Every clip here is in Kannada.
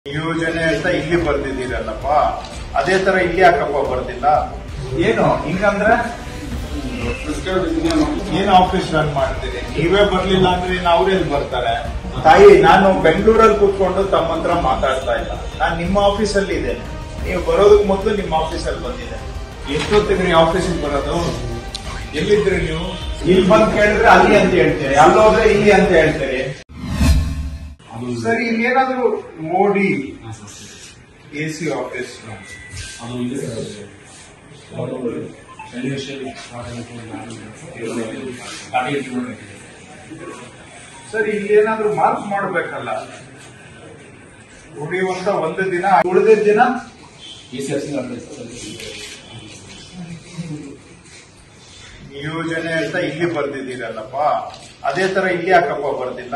ಯೋಜನೆ ಅಂತ ಇಲ್ಲಿ ಬರ್ದಿದ್ದೀರಲ್ಲಪ್ಪ ಅದೇ ತರ ಇಲ್ಲಿ ಯಾಕಪ್ಪ ಬರ್ದಿಲ್ಲ ಏನು ಹಿಂಗಂದ್ರೆ ಏನ್ ಆಫೀಸ್ ರನ್ ಮಾಡ್ತೀರಿ ನೀವೇ ಬರ್ಲಿಲ್ಲ ಅಂದ್ರೆ ಇನ್ನು ಅವ್ರೆಲ್ಲಿ ಬರ್ತಾರೆ ತಾಯಿ ನಾನು ಬೆಂಗಳೂರಲ್ಲಿ ಕೂತ್ಕೊಂಡು ತಮ್ಮ ಹತ್ರ ಮಾತಾಡ್ತಾ ಇಲ್ಲ ನಾನು ನಿಮ್ಮ ಆಫೀಸಲ್ಲಿ ಇದ್ದೇನೆ ನೀವು ಬರೋದಕ್ಕೆ ಮೊದಲು ನಿಮ್ಮ ಆಫೀಸಲ್ಲಿ ಬಂದಿದೆ ಎಷ್ಟೊತ್ತಿಗೆ ನೀವು ಆಫೀಸಿಗೆ ಬರೋದು ಎಲ್ಲಿದ್ರಿ ನೀವು ಇಲ್ಲಿ ಬಂದು ಕೇಳಿದ್ರೆ ಅಲ್ಲಿ ಅಂತ ಹೇಳ್ತೀರಿ ಅಲ್ಲೋದ್ರೆ ಇಲ್ಲಿ ಅಂತ ಹೇಳ್ತೀರಿ ಸರಿ ಇಲ್ಲಿ ಏನಾದ್ರು ನೋಡಿ ಎ ಸಿ ಆಫೀಸ್ ಅದು ಇದೆ ಸರ್ ಅದು ಫೈನಾನ್ಷಿಯಲ್ ಟಾರ್ಗೆಟ್ ಸರ್ ಇಲ್ಲಿ ಏನಾದ್ರು ಮಾರ್ಕ್ ಮಾಡ್ಬೇಕಲ್ಲ ಉಳಿಯುವಂತ ಒಂದು ದಿನ ಉಳಿದಿದ್ದ ದಿನ ಎ ಸಿ ಆಫೀಸ್ ಆಗ್ತದೆ ಸರ್ ನಿಯೋಜನೆ ಅಂತ ಇಲ್ಲಿ ಬರ್ದಿದ್ದೀರಲ್ಲಪ್ಪ ಅದೇ ತರ ಇಲ್ಲಿ ಯಾಕಪ್ಪ ಬರ್ದಿಲ್ಲ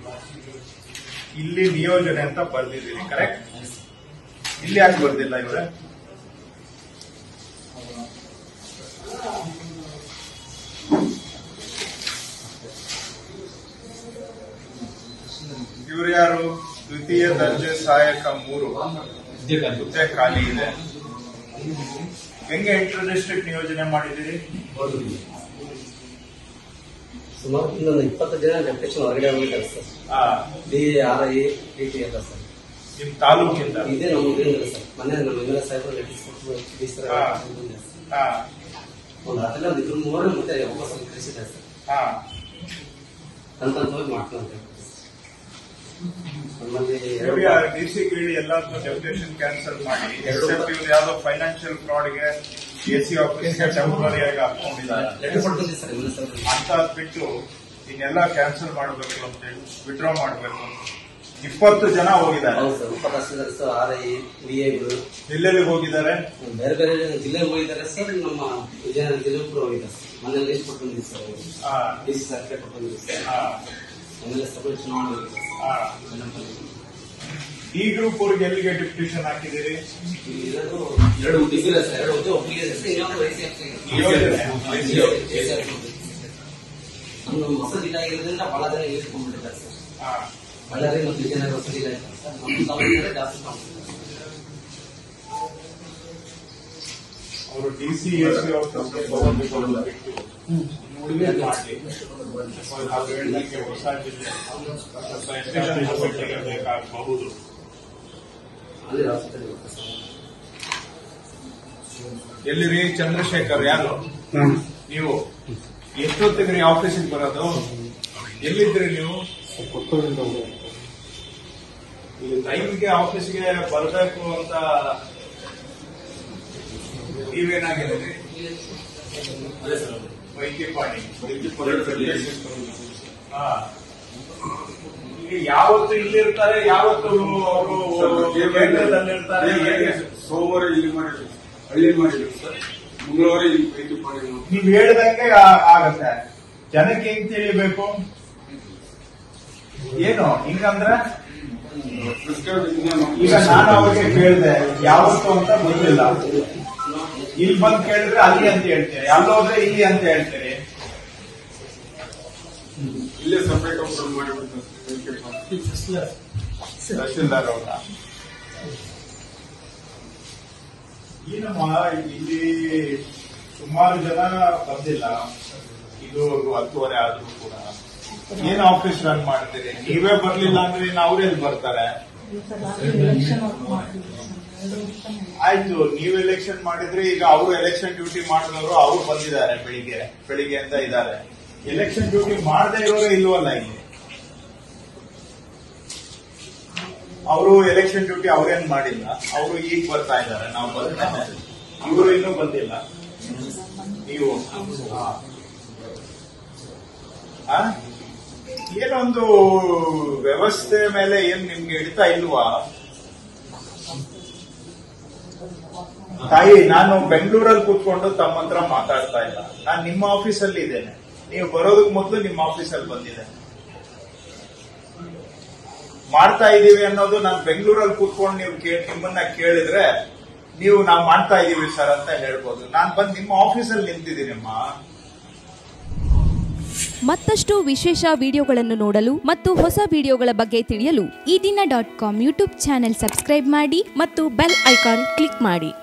ಇಲ್ಲಿ ನಿಯೋಜನೆ ಅಂತ ಬರ್ದಿದ್ದೀರಿ ಕರೆಕ್ಟ್ ಇಲ್ಲಿ ಯಾಕೆ ಬರ್ದಿಲ್ಲ ಇವ್ರೆ ಇವ್ರು ಯಾರು ದ್ವಿತೀಯ ದರ್ಜೆ ಸಹಾಯಕ ಮೂರು ಹುದ್ದೆ ಖಾಲಿ ಇದೆ ಹೆಂಗೆ ಇಂಟರ್ ಡಿಸ್ಟ್ರಿಕ್ಟ್ ನಿಯೋಜನೆ ಮಾಡಿದ್ದೀರಿ ಸುಮಾರು ಇನ್ನೊಂದು ಇಪ್ಪತ್ತು ಜನ ಡೆಪ್ಯುಟೇಷನ್ ಹೊರಗಡೆ ಹೋಗಿದ್ದಾರೆ ಸರ್ ಆ, D R I D T ಎಲ್ಲ ಸರ್ ನಿಮ್ ತಾಲೂಕಿಂದ ಇದೇ ನಮ್ಮ ಊರಿನಿಂದ ಸರ್ ಮೊನ್ನೆ ನಮ್ಮ ಎಮ್ ಎಲ್ ಎ ಸಾಹೇಬರು ಲೆಟರ್ಸ್ ಕೊಟ್ಟು ಡಿ ಸರ್ ಹಾ. ಹಾ ಒಂದು ಅದೆಲ್ಲ ಒಂದು ಇಬ್ರು ಮೂವರು ಮತ್ತೆ ವಾಪಸ್ ಒಂದು ಕಳಿಸಿದ್ದಾರೆ ಸರ್ ಹಾ ತಂತಂತವಾಗಿ ಮಾಡ್ಕೊಂತ ನಮ್ಮಲ್ಲಿ ಎರಡು ಡಿ ಸಿ ಕೇಳಿ ಎಲ್ಲಾದ್ರೂ ಡೆಪ್ಯುಟೇಷನ್ ಕ್ಯಾನ್ಸಲ್ ಮಾಡಿ ಎಕ್ಸೆಪ್ಟ್ ಇವ್ರು ಯಾವ್ದೋ ಫೈನಾನ್ಷಿಯಲ್ ಫ್ರಾಡ್ಗೆ ಎ ಸಿ ಆಫೀಸ್ಗೆ ಟೆಂಪರರಿ ಆಗಿ ಹಾಕೊಂಡಿದ್ದಾರೆ ಲೆಟರ್ ಕೊಡ್ತೀನಿ ಸರ್ ಎಮ್ ಎಲ್ ಎ ಸಾಹೇಬರು ಅಂತ ಬಿಟ್ಟು ಇನ್ನೆಲ್ಲ ಕ್ಯಾನ್ಸಲ್ ಮಾಡಬೇಕು ಅಂತ ಹೇಳಿ ವಿಡ್ರಾ ಮಾಡಬೇಕು ಇಪ್ಪತ್ತು ಜನ ಹೋಗಿದ್ದಾರೆ ಹೌದು ಸರ್ ಉಪ ತಹಸೀಲ್ದಾರ್ ಸರ್ ಆರ್ ಐ ವಿ ಐಗಳು ಎಲ್ಲೆಲ್ಲಿ ಹೋಗಿದ್ದಾರೆ ಬೇರೆ ಬೇರೆ ಜಿಲ್ಲೆಗೆ ಹೋಗಿದ್ದಾರೆ ಸರ್ ನಮ್ಮ ವಿಜಯನಗರ ಜಿಲ್ಲೆಗೆ ಕೂಡ ಹೋಗಿದ್ದಾರೆ ಸರ್ ಮೊನ್ನೆ ಲಿಸ್ಟ್ ಕೊಟ್ಟು ಬಂದಿದ್ದೀವಿ ಸರ್ ಅವರು ಆ, ಡಿ ಸಿ ಸರ್ಟಿಫಿಕೇಟ್ ಕೊಟ್ಟು ಬಂದಿದ್ದೀವಿ ಸರ್ ಆ, ಎಮ್ ಎಲ್ ಎ ಸಾಹೇಬರು ಚುನಾವಣೆ ಹೋಗಿದ್ದಾರೆ ಸರ್ ಆ. ಡಿ ಗ್ರೂಪ್ ಅವ್ರಿಗೆ ಎಲ್ಲಿಗೆ ಡಿಪ್ಯೂಟೇಷನ್ ಹಾಕಿದ್ದೀರಿ ಎರಡು ಎರಡು ಡಿಗ್ರಿ ಸರ್ ಎರಡು ಹುದ್ದೆ ಒಪ್ಪಿಗೆ ಇದೆ ಸರ್ ಇನ್ನೊಂದು ವಯಸ್ಸಿ ಯೋಜನೆ. ನಮ್ಮ ಹೊಸ ಜಿಲ್ಲೆ ಆಗಿರೋದ್ರಿಂದ ಬಹಳ ಜನ ಇಳಿಸ್ಕೊಂಡ್ಬಿಟ್ಟಿದ್ದಾರೆ ಸರ್ ಆ, ಬಳ್ಳಾರಿ ಮತ್ತು ವಿಜಯನಗರ ಹೊಸ ಜಿಲ್ಲೆ ಇದೆ ಸರ್ ನಮ್ಮ ತಾಲೂಕಿನಲ್ಲಿ ಜಾಸ್ತಿ ಮಾಡ್ತಿದ್ದಾರೆ ಅವರು ಡಿ ಸಿ ಎಸ್ ಸಿ ತಗೊಂಡು ಬಿಟ್ಟು ಉಳಿಮೆ ಮಾಡಿ ನಾವು ಹೇಳ್ದಂಗೆ ಹೊಸ ಜಿಲ್ಲೆ ಸ್ವಲ್ಪ ಎಸ್ಪೆಷಲ್ ಮಟ್ಟಿಗೆ ಬೇಕಾಗಬಹುದು ಅಲ್ಲಿ ರಾಷ್ಟ್ರದಲ್ಲಿ ಇರುತ್ತೆ ಸರ್ ಎಲ್ಲಿರಿ ಚಂದ್ರಶೇಖರ್ ಯಾರು ನೀವು ಎಷ್ಟೊತ್ತಿಗೆ ಆಫೀಸಿಗೆ ಬರೋದು ಎಲ್ಲಿದ್ರಿ ನೀವು ಟೈಮ್ಗೆ ಆಫೀಸ್ಗೆ ಬರಬೇಕು ಅಂತ ನೀವೇನಾಗಿದ್ದೀರಿ ಅದೇ ಸರ್ ವೈದ್ಯಪಾಣಿ ಹಾ ಈಗ ಯಾವತ್ತು ಇಲ್ಲಿರ್ತಾರೆ ಯಾವತ್ತು ಅವರು ಕೇಂದ್ರದಲ್ಲಿರ್ತಾರೆ ಹೇಗೆ? ಸೋಮವಾರ ಇಲ್ಲಿ ಮಾಡಿದ್ರು ಹಳ್ಳಿ ಮಾಡಿದ್ರು ಸರ್ ಮಂಗಳವಾರ ಇಲ್ಲಿ ವೈದ್ಯ ಮಾಡಿದ್ರು ನೀವ್ ಹೇಳ್ದಂಗೆ ಆ- ಆಗತ್ತೆ ಜನಕ್ಕೆ ಹೆಂಗ್ ತಿಳಿಬೇಕು ಏನು ಹಿಂಗಂದ್ರೆ ಈಗ ನಾನು ಅವ್ರಿಗೆ ಕೇಳಿದೆ ಯಾವತ್ತು ಅಂತ ಗೊತ್ತಿಲ್ಲ ಇಲ್ಲಿ ಬಂದ್ ಕೇಳಿದ್ರೆ ಅಲ್ಲಿ ಅಂತ ಹೇಳ್ತೀರಿ ಅಲ್ಲೋದ್ರೆ ಇಲ್ಲಿ ಅಂತ ಹೇಳ್ತೀರಿ ಇಲ್ಲೇ ಸಪರೇಟ್ ಒಬ್ಬರು ಮಾಡಿಬಿಟ್ಟು ತಹಶೀಲ್ದಾರ್ ಅವ್ರ ಏನಮ್ಮ ಇಲ್ಲಿ ಸುಮಾರು ಜನ ಬಂದಿಲ್ಲ ಇದುವರೆಗೂ ಹತ್ತುವರೆ ಆದ್ರೂ ಕೂಡ ಏನ್ ಆಫೀಸ್ ರನ್ ಮಾಡ್ತೀರಿ ನೀವೇ ಬರ್ಲಿಲ್ಲ ಅಂದ್ರೆ ಇನ್ನು ಅವ್ರೆಲ್ಲಿ ಬರ್ತಾರೆ ಆಯ್ತು ನೀವು ಎಲೆಕ್ಷನ್ ಮಾಡಿದ್ರೆ ಈಗ ಅವರು ಎಲೆಕ್ಷನ್ ಡ್ಯೂಟಿ ಮಾಡಿದವರು ಅವ್ರು ಬಂದಿದ್ದಾರೆ ಬೆಳಿಗ್ಗೆ ಬೆಳಿಗ್ಗೆಯಿಂದ ಇದ್ದಾರೆ ಎಲೆಕ್ಷನ್ ಡ್ಯೂಟಿ ಮಾಡದೇ ಇರೋರು ಇಲ್ವಲ್ಲ ಇಲ್ಲಿ ಅವರು ಎಲೆಕ್ಷನ್ ಡ್ಯೂಟಿ ಅವ್ರೇನ್ ಮಾಡಿಲ್ಲ ಅವರು ಈಗ ಬರ್ತಾ ಇದ್ದಾರೆ ನಾವು ಬರ್ತಾ ಇವರು ಇನ್ನೂ ಬಂದಿಲ್ಲ ನೀವು ಹಾ. ಆ? ಏನೊಂದು ವ್ಯವಸ್ಥೆ ಮೇಲೆ ಏನ್ ನಿಮ್ಗೆ ಹಿಡಿತಾ ಇಲ್ವಾ ತಾಯಿ ನಾನು ಬೆಂಗಳೂರಲ್ಲಿ ಕೂತ್ಕೊಂಡು ತಮ್ಮ ಹತ್ರ ಮಾತಾಡ್ತಾ ಇಲ್ಲ ನಾನು ನಿಮ್ಮ ಆಫೀಸಲ್ಲಿ ಇದ್ದೇನೆ ನೀವು ಬರೋದಕ್ಕೆ ಮೊದಲು ನಿಮ್ಮ ಆಫೀಸಲ್ಲಿ ಬಂದಿದೆ ಮಾಡ್ತಾ ಇದೀವಿ ಅನ್ನೋದು ನಾನು ಬೆಂಗಳೂರಲ್ಲಿ ಕೂತ್ಕೊಂಡು ನೀವು ಕೇ- ನಿಮ್ಮನ್ನ ಕೇಳಿದ್ರೆ ನೀವು ನಾವು ಮಾಡ್ತಾ ಇದೀವಿ ಸರ್ ಅಂತ ಹೇಳ್ಬೋದು ನಾನು ಬಂದು ನಿಮ್ಮ ಆಫೀಸಲ್ಲಿ ನಿಂತಿದ್ದೀನಮ್ಮ ಮತ್ತಷ್ಟು ವಿಶೇಷ ವಿಡಿಯೋಗಳನ್ನು ನೋಡಲು ಮತ್ತು ಹೊಸ ವಿಡಿಯೋಗಳ ಬಗ್ಗೆ ತಿಳಿಯಲು Ee Dina dot com YouTube channel subscribe ಮಾಡಿ ಮತ್ತು ಬೆಲ್ ಐಕಾನ್ ಕ್ಲಿಕ್ ಮಾಡಿ